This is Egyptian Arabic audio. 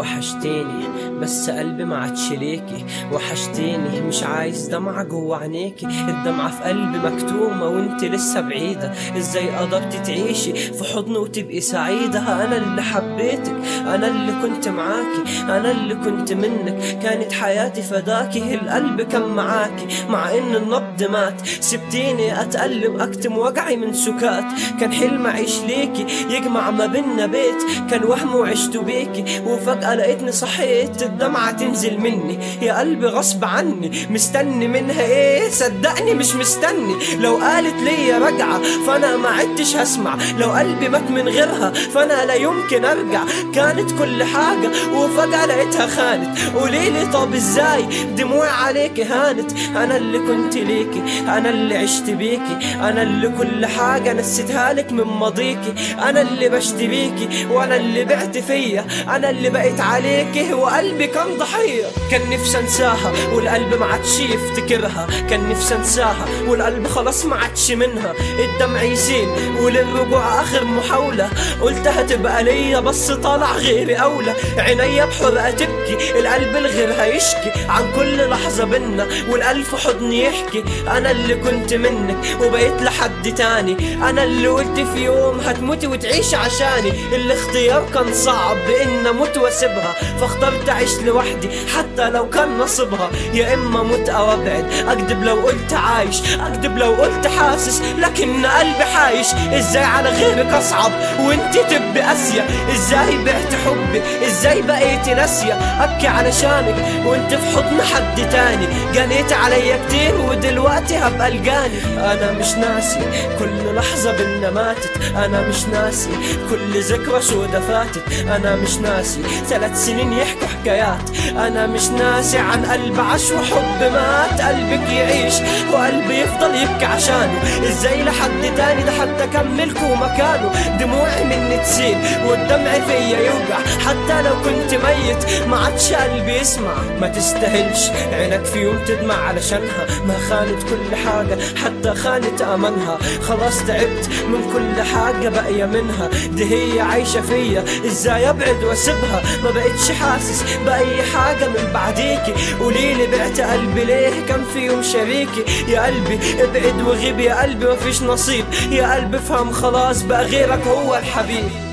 وحشتيني بس قلبي ما عادش ليكي وحشتيني مش عايز دمعة جوا عينيكي الدمعة في قلبي مكتومة وانت لسه بعيدة ازاي قدرتي تعيشي في حضن وتبقي سعيدة انا اللي حبيتك انا اللي كنت معاكي انا اللي كنت منك كانت حياتي فداكي القلب كان معاكي مع ان النبض مات سبتيني اتألم اكتم وجعي من سكات كان حلم اعيش ليكي يجمع ما بينا بيت كان وهم وعشت بيكي وفجأة لقيتني صحيت الدمعة تنزل مني يا قلبي غصب عني مستني منها ايه صدقني مش مستني لو قالت ليا راجعة فانا ما عدتش هسمع لو قلبي مات من غيرها فانا لا يمكن ارجع كانت كل حاجة وفجأة لقيتها خانت قوليلي طب ازاي دموعي عليكي هانت انا اللي كنت ليكي انا اللي عشت بيكي انا اللي كل حاجة نسيتها لك من ماضيكي انا اللي بشتي بيكي وانا اللي بعت فيا انا اللي بقيت عليكي وقلبي كان ضحية كان نفسي انساها والقلب ما عادش يفتكرها كان نفسي انساها والقلب خلاص ما عادش منها الدمع يسيل وللرجوع اخر محاولة قلت هتبقى ليا بس طالع غيري اولى عينيا بحرقة تبكي القلب الغير هيشكي عن كل لحظة بينا والقلب في حضني يحكي انا اللي كنت منك وبقيت لحد تاني انا اللي قلت في يوم هتموتي وتعيشي عشاني الاختيار كان صعب بان اموت واسيبها فاخترت اعيش لوحدي حتى لو كان نصيبها يا اما اموت او ابعد اكدب لو قلت عايش اكدب لو قلت حاسس لكن قلبي حايش ازاي على غيرك اصعب وانت تبقي قاسيه ازاي بعت حبي ازاي بقيتي ناسيه ابكي علشانك وانت في حضن حد تاني جنيت عليا كتير ودلوقتي هبقى الجاني انا مش ناسي كل لحظه بينا ماتت انا مش ناسي كل ذكرى سودا فاتت انا مش ناسي ثلاث سنين يحكوا حكايات انا مش ناسي عن قلب عاش وحب مات قلبك يعيش وقلبي يفضل يبكي عشانه ازاي لحد تاني ده حتى كملكوا مكانه دموعي مني تسيل والدمع فيا يوجع حتى لو كنت ميت ما عادش قلبي يسمع ما تستاهلش عينك في يوم تدمع علشانها ما خانت كل حاجة حتى خانت امانها خلاص تعبت من كل حاجة باقية منها دي هي عايشة فيا ازاي ابعد واسيبها ما بقتش حاسس باي حاجة من بعديكي قوليلي بعت قلبي ليه كان في يوم شريكي يا قلبي ابعد وغيب يا قلبي مفيش نصيب يا قلبي افهم خلاص بقى غيرك هو الحبيب